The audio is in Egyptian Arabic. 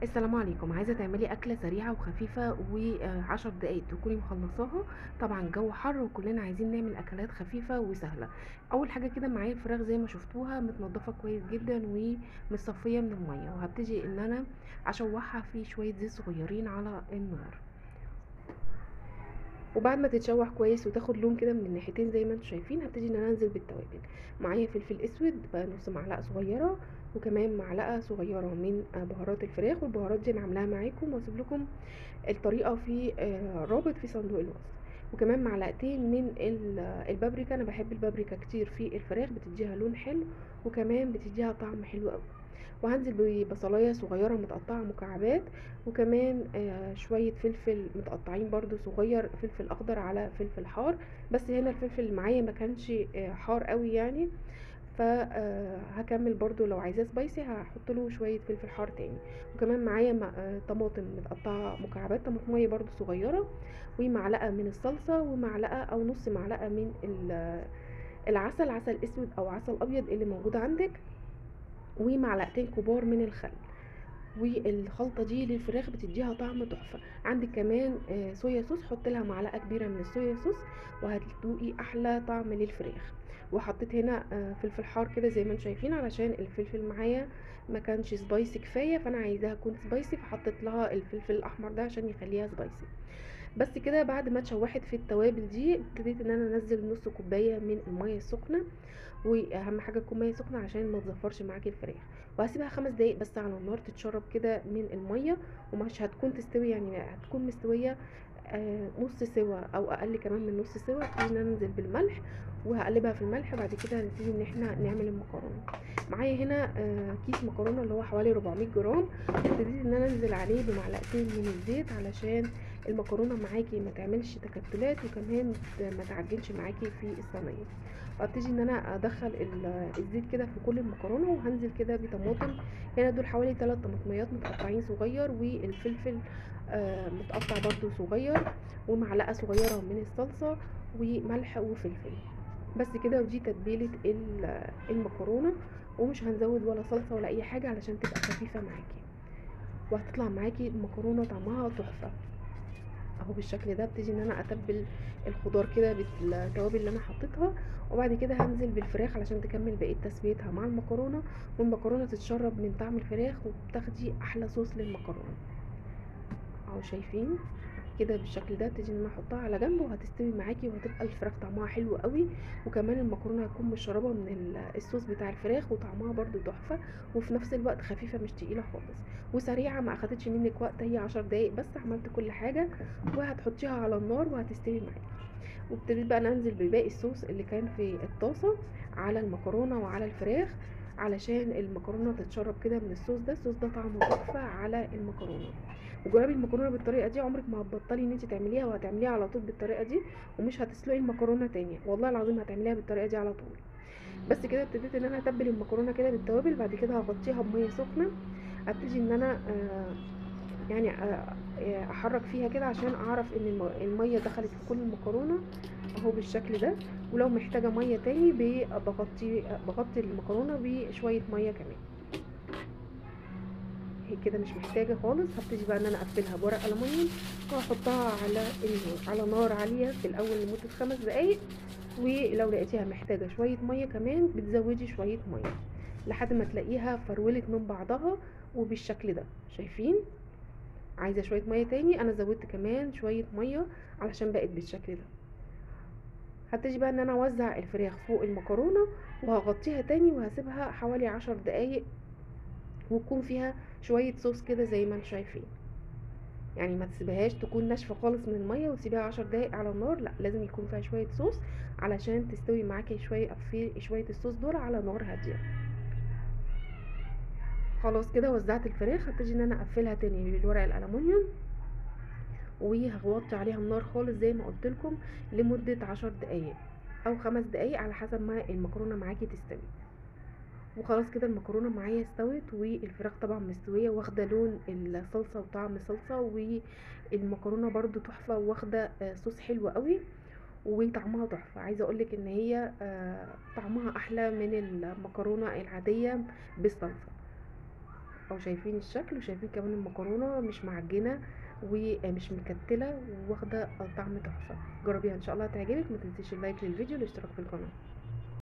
السلام عليكم عايزه تعملي اكله سريعه وخفيفه و10 دقايق تكوني مخلصاها طبعا الجو حر وكلنا عايزين نعمل اكلات خفيفه وسهله اول حاجه كده معايا الفراخ زي ما شفتوها متنضفه كويس جدا ومتصفيه من الميه وهبتدي ان انا اشوحها في شويه زيت صغيرين على النار وبعد ما تتشوح كويس وتاخد لون كده من الناحيتين زي ما انتم شايفين هبتدي ان انا انزل بالتوابل معايا فلفل اسود بقى نص معلقه صغيره وكمان معلقه صغيره من بهارات الفراخ والبهارات دي انا عاملاها معاكم واسيب لكم الطريقه في آه، رابط في صندوق الوصف وكمان معلقتين من ال- البابريكا انا بحب البابريكا كتير في الفراخ بتديها لون حلو وكمان بتديها طعم حلو قوي وهنزل ببصلايه صغيره متقطعه مكعبات وكمان آه، شويه فلفل متقطعين برضو صغير فلفل اخضر على فلفل حار بس هنا الفلفل اللي معايا ما كانش آه، حار قوي يعني فهكمل برضو لو عايزاه سبايسي هحط له شويه فلفل حار تاني وكمان معايا م- آه، طماطم متقطعه مكعبات طماطميه برضو صغيره ومعلقه من الصلصه ومعلقه او نص معلقه من ال- العسل عسل اسود او عسل ابيض اللي موجود عندك ومعلقتين كبار من الخل والخلطه دي للفراخ بتديها طعم تحفه عندك كمان آه، صويا صوص حط لها معلقه كبيره من الصويا صوص وهتدوقي احلى طعم للفراخ وحطيت هنا آه، فلفل حار كده زي ما انتم شايفين علشان الفلفل معايا ما كانش سبايسي كفايه فانا عايزاها تكون سبايسي فحطيت لها الفلفل الاحمر ده عشان يخليها سبايسي بس كده بعد ما اتشوحت في التوابل دي ابتديت ان انا انزل نص كوبايه من الميه السخنه واهم حاجه تكون ميه سخنه عشان ما تزفرش معاكي الفراخ وهسيبها خمس دقايق بس على النار تتشرب كده من الميه ومش هتكون تستوي يعني هتكون مستويه آه، نص سوا او اقل كمان من نص سوا ابتدي ان انا انزل بالملح وهقلبها في الملح بعد كده هنبتدي ان احنا نعمل المكرونه معايا هنا آه، كيس مكرونه اللي هو حوالي 400 جرام ابتديت ان انا انزل عليه بمعلقتين من الزيت علشان المكرونه معاكي ما تعملش تكتلات وكمان ما تعجنش معاكي في الصينيه وابتدي ان انا ادخل ال- الزيت كده في كل المكرونه وهنزل كده بطماطم هنا دول حوالي 3 طماطميات متقطعين صغير والفلفل آه، متقطع برضو صغير ومعلقه صغيره من الصلصه وملح وفلفل بس كده ودي تتبيله ال- المكرونه ومش هنزود ولا صلصه ولا اي حاجه علشان تبقى خفيفه معاكي وهتطلع معاكي المكرونه طعمها تحفه اهو بالشكل ده ابتدي ان انا اتبل الخضار كده بالتوابل اللي انا حطيتها وبعد كده هنزل بالفراخ علشان تكمل بقيه تسويتها مع المكرونه والمكرونه تتشرب من طعم الفراخ وبتاخدي احلى صوص للمكرونه اهو شايفين كده بالشكل ده تيجي ان انا احطها على جنب وهتستوي معاكي وهتبقى الفراخ طعمها حلو قوي وكمان المكرونه هتكون مشربه من ال- الصوص بتاع الفراخ وطعمها برضو تحفه وفي نفس الوقت خفيفه مش تقيله خالص وسريعه ما اخدتش منك وقت هي عشر دقايق بس عملت كل حاجه وهتحطيها على النار وهتستوي معاكي وابتديت بقى ننزل بباقي الصوص اللي كان في الطاسه على المكرونه وعلى الفراخ علشان المكرونه تتشرب كده من الصوص ده الصوص ده طعمه تحفه على المكرونه وجربي المكرونه بالطريقه دي عمرك ما هتبطلي ان انت تعمليها وهتعمليها على طول بالطريقه دي ومش هتسلقي المكرونه تاني والله العظيم هتعمليها بالطريقه دي على طول بس كده ابتديت ان انا اتبل المكرونه كده بالتوابل بعد كده هغطيها بميه سخنه ابتدي ان انا آه يعني آه، آه، احرك فيها كده عشان اعرف ان الم- الميه دخلت في كل المكرونه اهو بالشكل ده ولو محتاجه ميه تاني ب- بغطي بغطي المكرونه بشويه ميه كمان هي كده مش محتاجه خالص هبتدي بقى ان انا اقفلها بورق الومنيوم واحطها على النار على نار عاليه في الاول لمده خمس دقايق ولو لقيتيها محتاجه شويه ميه كمان بتزودي شويه ميه لحد ما تلاقيها فرولت من بعضها وبالشكل ده شايفين عايزه شويه ميه تاني انا زودت كمان شويه ميه علشان بقت بالشكل ده هبتدي بقى ان انا اوزع الفراخ فوق المكرونه وهغطيها تاني وهسيبها حوالي عشر دقايق ويكون فيها شويه صوص كده زي ما انتم شايفين يعني ما تسيبهاش تكون ناشفه خالص من الميه وتسيبيها عشر دقايق على النار لا لازم يكون فيها شويه صوص علشان تستوي معاكي شويه في شويه الصوص دول على نار هاديه خلاص كده وزعت الفراخ هبتدي ان انا اقفلها تاني بالورق الالومنيوم وهغطي عليها النار خالص زي ما قلت لكم لمده عشر دقايق او خمس دقايق على حسب ما المكرونه معاكي تستوي وخلاص كده المكرونه معايا استوت والفراخ طبعا مستويه واخده لون الصلصه وطعم الصلصه والمكرونه برضو تحفه واخده آه، صوص حلو قوي وطعمها تحفه عايزه اقولك ان هي آه، طعمها احلى من المكرونه العاديه بالصلصه او شايفين الشكل وشايفين كمان المكرونه مش معجنه ومش مكتله واخده طعم تحفه جربيها ان شاء الله هتعجبك ما تنسيش اللايك للفيديو والاشتراك في القناه